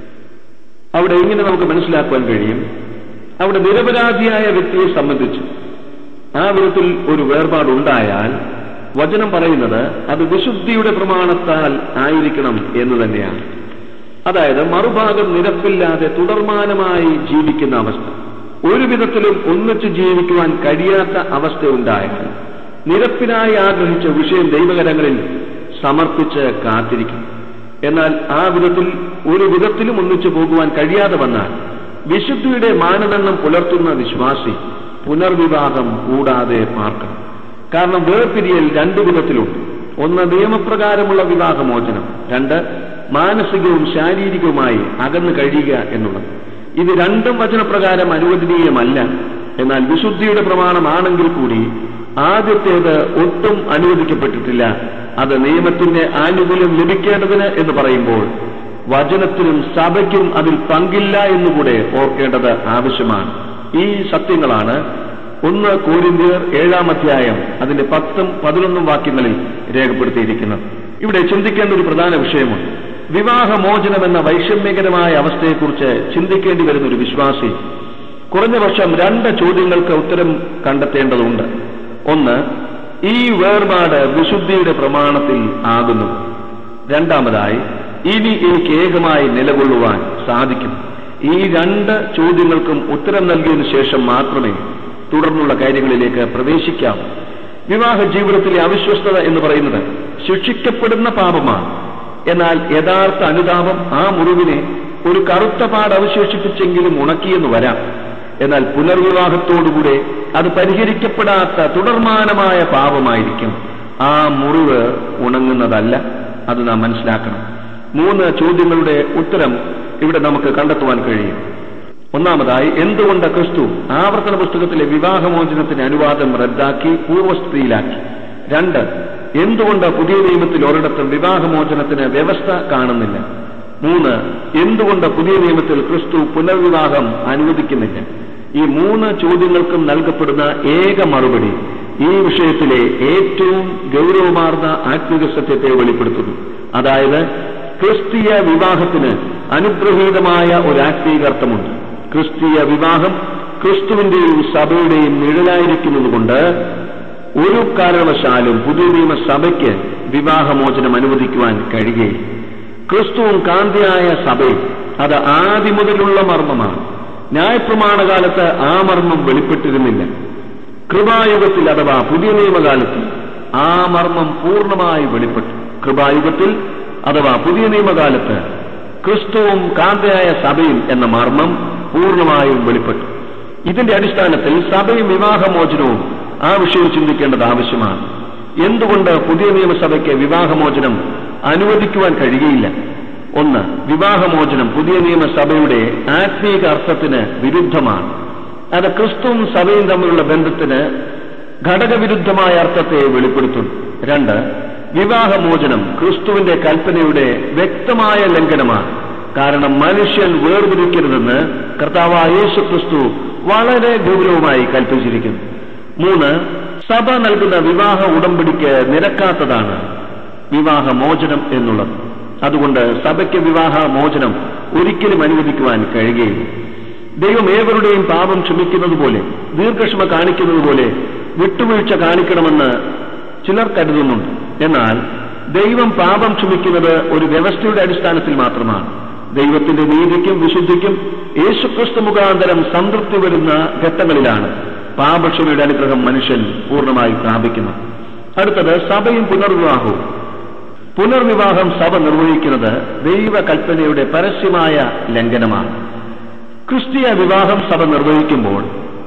അവിടെ ഇങ്ങനെ നമുക്ക് മനസ്സിലാക്കുവാൻ കഴിയും അവിടെ നിരപരാധിയായ വ്യക്തിയെ സംബന്ധിച്ച് ആ വിധത്തിൽ ഒരു വേർപാടുണ്ടായാൽ വചനം പറയുന്നത് അത് വിശുദ്ധിയുടെ പ്രമാണത്താൽ ആയിരിക്കണം എന്ന് തന്നെയാണ് അതായത് മറുഭാഗം നിരപ്പില്ലാതെ തുടർമാനമായി ജീവിക്കുന്ന അവസ്ഥ ഒരു വിധത്തിലും ഒന്നിച്ചു ജീവിക്കുവാൻ കഴിയാത്ത അവസ്ഥ ഉണ്ടായാൽ നിരപ്പിനായി ആഗ്രഹിച്ച വിഷയം ദൈവകരങ്ങളിൽ സമർപ്പിച്ച് കാത്തിരിക്കും എന്നാൽ ആ വിധത്തിൽ ഒരു വിധത്തിലും ഒന്നിച്ചു പോകുവാൻ കഴിയാതെ വന്നാൽ വിശുദ്ധിയുടെ മാനദണ്ഡം പുലർത്തുന്ന വിശ്വാസി പുനർവിവാഹം കൂടാതെ പാർക്കണം കാരണം വേർപിരിയൽ രണ്ടു വിധത്തിലുണ്ട് ഒന്ന് നിയമപ്രകാരമുള്ള വിവാഹമോചനം രണ്ട് മാനസികവും ശാരീരികവുമായി അകന്നു കഴിയുക എന്നുള്ളത് ഇത് രണ്ടും വചനപ്രകാരം അനുവദനീയമല്ല എന്നാൽ വിശുദ്ധിയുടെ പ്രമാണമാണെങ്കിൽ കൂടി ആദ്യത്തേത് ഒട്ടും അനുവദിക്കപ്പെട്ടിട്ടില്ല അത് നിയമത്തിന്റെ ആനുകൂല്യം ലഭിക്കേണ്ടതിന് എന്ന് പറയുമ്പോൾ വചനത്തിനും സഭയ്ക്കും അതിൽ പങ്കില്ല എന്നുകൂടെ ഓർക്കേണ്ടത് ആവശ്യമാണ് ഈ സത്യങ്ങളാണ് ഒന്ന് കോരിന്തിയർ ഏഴാം അധ്യായം അതിന്റെ പത്തും പതിനൊന്നും വാക്യങ്ങളിൽ രേഖപ്പെടുത്തിയിരിക്കുന്നത് ഇവിടെ ചിന്തിക്കേണ്ട ഒരു പ്രധാന വിഷയമുണ്ട് വിവാഹമോചനം എന്ന വൈഷമ്യകരമായ അവസ്ഥയെക്കുറിച്ച് ചിന്തിക്കേണ്ടി വരുന്ന ഒരു വിശ്വാസി കുറഞ്ഞ വർഷം രണ്ട് ചോദ്യങ്ങൾക്ക് ഉത്തരം കണ്ടെത്തേണ്ടതുണ്ട് ഒന്ന് ഈ വേർപാട് വിശുദ്ധിയുടെ പ്രമാണത്തിൽ ആകുന്നു രണ്ടാമതായി ഇനി എനിക്ക് ഏകമായി നിലകൊള്ളുവാൻ സാധിക്കും ഈ രണ്ട് ചോദ്യങ്ങൾക്കും ഉത്തരം നൽകിയതിനു ശേഷം മാത്രമേ തുടർന്നുള്ള കാര്യങ്ങളിലേക്ക് പ്രവേശിക്കാം വിവാഹ ജീവിതത്തിലെ അവിശ്വസ്തത എന്ന് പറയുന്നത് ശിക്ഷിക്കപ്പെടുന്ന പാപമാണ് എന്നാൽ യഥാർത്ഥ അനുതാപം ആ മുറിവിനെ ഒരു കറുത്ത പാട് അവശേഷിപ്പിച്ചെങ്കിലും ഉണക്കിയെന്ന് വരാം എന്നാൽ പുനർവിവാഹത്തോടുകൂടെ അത് പരിഹരിക്കപ്പെടാത്ത തുടർമാനമായ പാപമായിരിക്കും ആ മുറിവ് ഉണങ്ങുന്നതല്ല അത് നാം മനസ്സിലാക്കണം മൂന്ന് ചോദ്യങ്ങളുടെ ഉത്തരം ഇവിടെ നമുക്ക് കണ്ടെത്തുവാൻ കഴിയും ഒന്നാമതായി എന്തുകൊണ്ട് ക്രിസ്തു ആവർത്തന പുസ്തകത്തിലെ വിവാഹമോചനത്തിന് അനുവാദം റദ്ദാക്കി പൂർവ്വസ്ഥിതിയിലാക്കി രണ്ട് എന്തുകൊണ്ട് പുതിയ നിയമത്തിൽ ഒരിടത്തും വിവാഹമോചനത്തിന് വ്യവസ്ഥ കാണുന്നില്ല മൂന്ന് എന്തുകൊണ്ട് പുതിയ നിയമത്തിൽ ക്രിസ്തു പുനർവിവാഹം അനുവദിക്കുന്നില്ല ഈ മൂന്ന് ചോദ്യങ്ങൾക്കും നൽകപ്പെടുന്ന ഏക മറുപടി ഈ വിഷയത്തിലെ ഏറ്റവും ഗൗരവമാർന്ന ആത്മിക സത്യത്തെ വെളിപ്പെടുത്തുന്നു അതായത് ക്രിസ്തീയ വിവാഹത്തിന് അനുഗ്രഹീതമായ ഒരു ആത്മീകർത്ഥമുണ്ട് ക്രിസ്തീയ വിവാഹം ക്രിസ്തുവിന്റെയും സഭയുടെയും നിഴലായിരിക്കുന്നതുകൊണ്ട് ഒരു കാരണവശാലും പുതിയ നിയമ സഭയ്ക്ക് വിവാഹമോചനം അനുവദിക്കുവാൻ കഴിയുകയില്ല ക്രിസ്തുവും കാന്തിയായ സഭയും അത് ആദ്യം മുതലുള്ള മർമ്മമാണ് ന്യായപ്രമാണകാലത്ത് ആ മർമ്മം വെളിപ്പെട്ടിരുന്നില്ല കൃപായുഗത്തിൽ അഥവാ പുതിയ നിയമകാലത്തിൽ ആ മർമ്മം പൂർണ്ണമായി വെളിപ്പെട്ടു കൃപായുഗത്തിൽ അഥവാ പുതിയ നിയമകാലത്ത് ക്രിസ്തുവും കാന്തയായ സഭയും എന്ന മർമ്മം പൂർണ്ണമായും വെളിപ്പെട്ടു ഇതിന്റെ അടിസ്ഥാനത്തിൽ സഭയും വിവാഹമോചനവും ആ വിഷയം ചിന്തിക്കേണ്ടത് ആവശ്യമാണ് എന്തുകൊണ്ട് പുതിയ നിയമസഭയ്ക്ക് വിവാഹമോചനം അനുവദിക്കുവാൻ കഴിയുകയില്ല ഒന്ന് വിവാഹമോചനം പുതിയ നിയമസഭയുടെ ആത്മീക അർത്ഥത്തിന് വിരുദ്ധമാണ് അത് ക്രിസ്തുവും സഭയും തമ്മിലുള്ള ബന്ധത്തിന് ഘടകവിരുദ്ധമായ അർത്ഥത്തെ വെളിപ്പെടുത്തുന്നു രണ്ട് വിവാഹമോചനം ക്രിസ്തുവിന്റെ കൽപ്പനയുടെ വ്യക്തമായ ലംഘനമാണ് കാരണം മനുഷ്യൻ വേർതിരിക്കരുതെന്ന് കർത്താവായ യേശു ക്രിസ്തു വളരെ ഗൗരവമായി കൽപ്പിച്ചിരിക്കുന്നു മൂന്ന് സഭ നൽകുന്ന വിവാഹ ഉടമ്പടിക്ക് നിരക്കാത്തതാണ് വിവാഹമോചനം എന്നുള്ളത് അതുകൊണ്ട് സഭയ്ക്ക് വിവാഹ മോചനം ഒരിക്കലും അനുവദിക്കുവാൻ കഴിയുകയില്ല ദൈവം ഏവരുടെയും പാപം ക്ഷമിക്കുന്നത് പോലെ ദീർഘക്ഷമ കാണിക്കുന്നത് പോലെ വിട്ടുവീഴ്ച കാണിക്കണമെന്ന് ചിലർ കരുതുന്നുണ്ട് എന്നാൽ ദൈവം പാപം ക്ഷമിക്കുന്നത് ഒരു വ്യവസ്ഥയുടെ അടിസ്ഥാനത്തിൽ മാത്രമാണ് ദൈവത്തിന്റെ നീതിക്കും വിശുദ്ധിക്കും യേശുക്രിസ്തു മുഖാന്തരം സംതൃപ്തി വരുന്ന ഘട്ടങ്ങളിലാണ് പാപക്ഷമയുടെ അനുഗ്രഹം മനുഷ്യൻ പൂർണ്ണമായി പ്രാപിക്കുന്നത് അടുത്തത് സഭയും പുനർവിവാഹവും പുനർവിവാഹം സഭ നിർവഹിക്കുന്നത് ദൈവകൽപ്പനയുടെ പരസ്യമായ ലംഘനമാണ് ക്രിസ്തീയ വിവാഹം സഭ നിർവഹിക്കുമ്പോൾ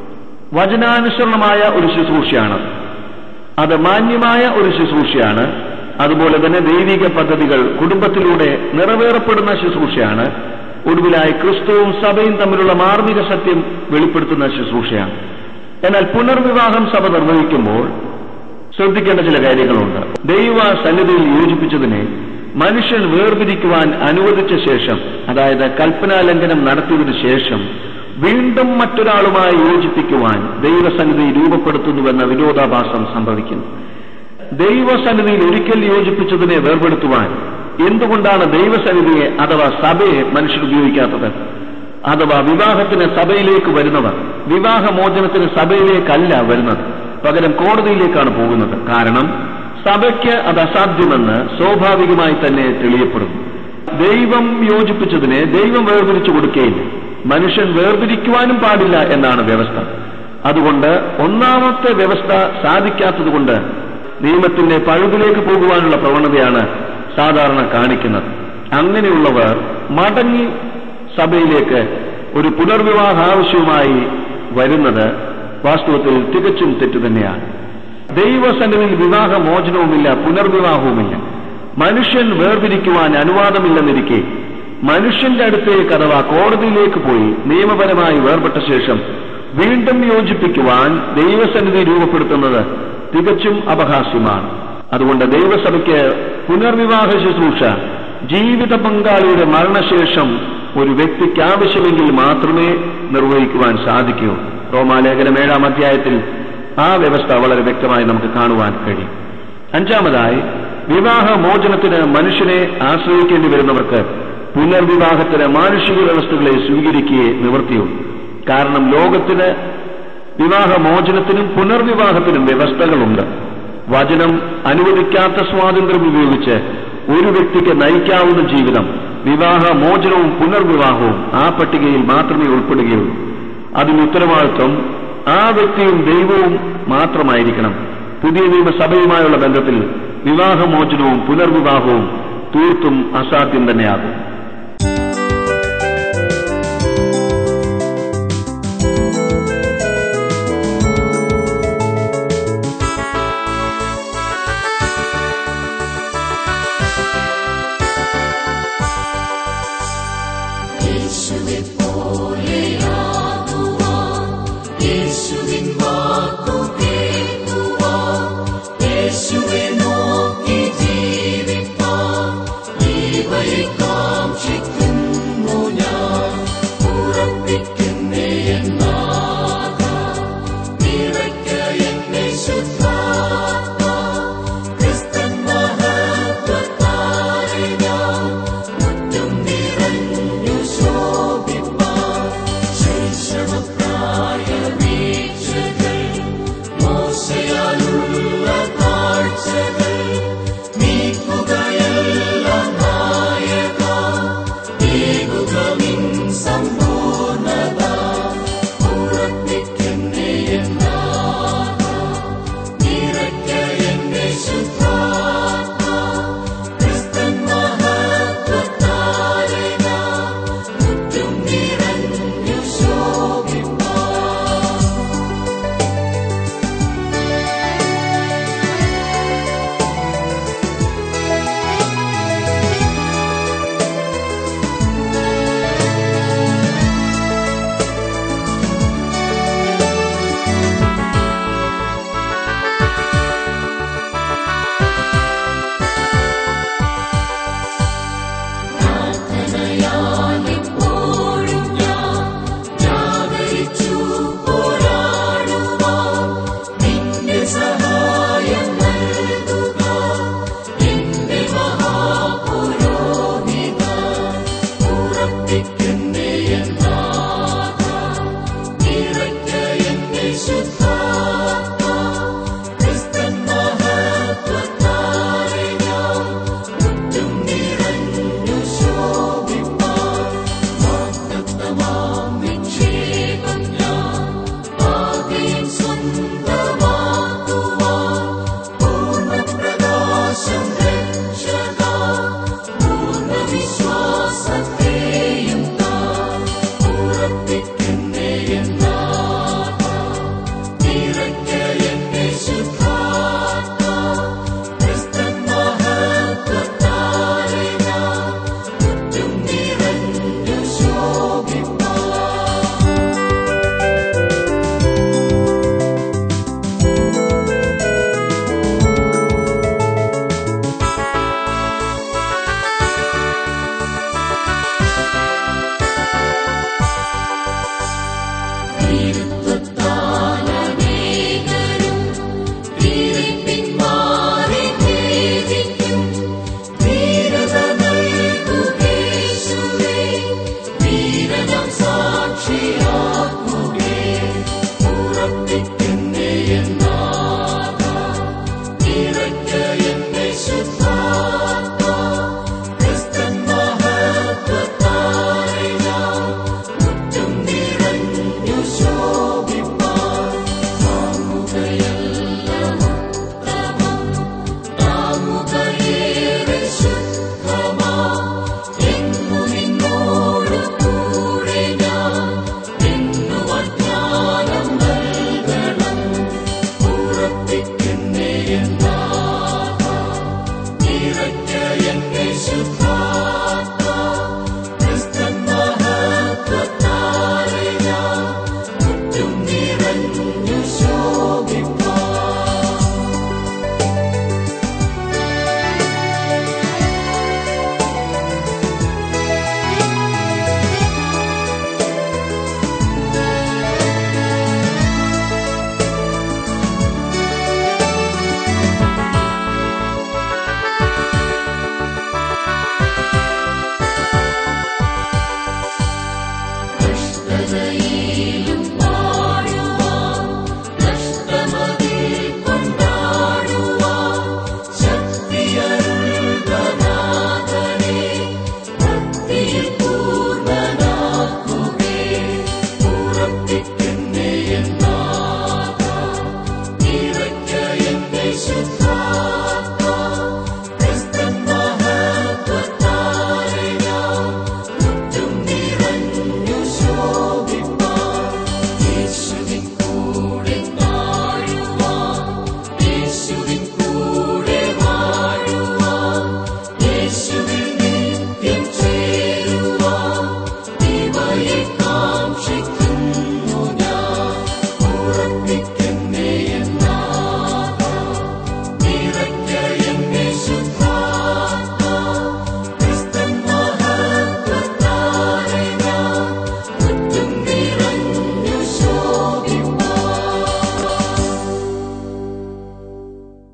വചനാനുസരണമായ ഒരു ശുശ്രൂഷയാണ് അത് മാന്യമായ ഒരു ശുശ്രൂഷയാണ് അതുപോലെ തന്നെ ദൈവിക പദ്ധതികൾ കുടുംബത്തിലൂടെ നിറവേറപ്പെടുന്ന ശുശ്രൂഷയാണ് ഒടുവിലായി ക്രിസ്തുവും സഭയും തമ്മിലുള്ള മാർമിക സത്യം വെളിപ്പെടുത്തുന്ന ശുശ്രൂഷയാണ് എന്നാൽ പുനർവിവാഹം സഭ നിർവഹിക്കുമ്പോൾ ശ്രദ്ധിക്കേണ്ട ചില കാര്യങ്ങളുണ്ട് ദൈവ സന്നിധിയിൽ യോജിപ്പിച്ചതിനെ മനുഷ്യൻ വേർപിരിക്കുവാൻ അനുവദിച്ച ശേഷം അതായത് കൽപ്പനാലംഘനം നടത്തിയതിനു ശേഷം വീണ്ടും മറ്റൊരാളുമായി യോജിപ്പിക്കുവാൻ ദൈവസന്നിധി രൂപപ്പെടുത്തുന്നുവെന്ന വിരോധാഭാസം സംഭവിക്കുന്നു ദൈവസന്നിധിയിൽ ഒരിക്കൽ യോജിപ്പിച്ചതിനെ വേർപെടുത്തുവാൻ എന്തുകൊണ്ടാണ് ദൈവസന്നിധിയെ അഥവാ സഭയെ മനുഷ്യർ ഉപയോഗിക്കാത്തത് അഥവാ വിവാഹത്തിന് സഭയിലേക്ക് വരുന്നവർ വിവാഹമോചനത്തിന് സഭയിലേക്കല്ല വരുന്നത് പകരം കോടതിയിലേക്കാണ് പോകുന്നത് കാരണം സഭയ്ക്ക് അത് അസാധ്യമെന്ന് സ്വാഭാവികമായി തന്നെ തെളിയപ്പെടും ദൈവം യോജിപ്പിച്ചതിനെ ദൈവം വേർതിരിച്ചു കൊടുക്കുകയില്ല മനുഷ്യൻ വേർതിരിക്കുവാനും പാടില്ല എന്നാണ് വ്യവസ്ഥ അതുകൊണ്ട് ഒന്നാമത്തെ വ്യവസ്ഥ സാധിക്കാത്തതുകൊണ്ട് നിയമത്തിന്റെ പഴുതിലേക്ക് പോകുവാനുള്ള പ്രവണതയാണ് സാധാരണ കാണിക്കുന്നത് അങ്ങനെയുള്ളവർ മടങ്ങി സഭയിലേക്ക് ഒരു പുനർവിവാഹ ആവശ്യവുമായി വരുന്നത് വാസ്തവത്തിൽ തികച്ചും തെറ്റു തന്നെയാണ് ദൈവസന്നിധിയിൽ വിവാഹമോചനവുമില്ല പുനർവിവാഹവുമില്ല മനുഷ്യൻ വേർതിരിക്കുവാൻ അനുവാദമില്ലെന്നിരിക്കെ മനുഷ്യന്റെ അടുത്തേക്ക് അഥവാ കോടതിയിലേക്ക് പോയി നിയമപരമായി വേർപെട്ട ശേഷം വീണ്ടും യോജിപ്പിക്കുവാൻ ദൈവസന്നിധി രൂപപ്പെടുത്തുന്നത് തികച്ചും അപഹാസ്യമാണ് അതുകൊണ്ട് ദൈവസഭയ്ക്ക് പുനർവിവാഹ ശുശ്രൂഷ ജീവിത പങ്കാളിയുടെ മരണശേഷം ഒരു വ്യക്തിക്ക് ആവശ്യമെങ്കിൽ മാത്രമേ നിർവഹിക്കുവാൻ സാധിക്കൂ റോമാലേഖനം ഏഴാം അധ്യായത്തിൽ ആ വ്യവസ്ഥ വളരെ വ്യക്തമായി നമുക്ക് കാണുവാൻ കഴിയും അഞ്ചാമതായി വിവാഹ മോചനത്തിന് മനുഷ്യനെ ആശ്രയിക്കേണ്ടി വരുന്നവർക്ക് പുനർവിവാഹത്തിന് മാനുഷിക വ്യവസ്ഥകളെ സ്വീകരിക്കുകയെ നിവർത്തിയുള്ളൂ കാരണം ലോകത്തിന് വിവാഹമോചനത്തിനും പുനർവിവാഹത്തിനും വ്യവസ്ഥകളുണ്ട് വചനം അനുവദിക്കാത്ത സ്വാതന്ത്ര്യം ഉപയോഗിച്ച് ഒരു വ്യക്തിക്ക് നയിക്കാവുന്ന ജീവിതം വിവാഹമോചനവും പുനർവിവാഹവും ആ പട്ടികയിൽ മാത്രമേ ഉൾപ്പെടുകയുള്ളൂ അതിന് ഉത്തരവാദിത്വം ആ വ്യക്തിയും ദൈവവും മാത്രമായിരിക്കണം പുതിയ നിയമസഭയുമായുള്ള ബന്ധത്തിൽ വിവാഹമോചനവും പുനർവിവാഹവും തീർത്തും അസാധ്യം തന്നെയാകും Even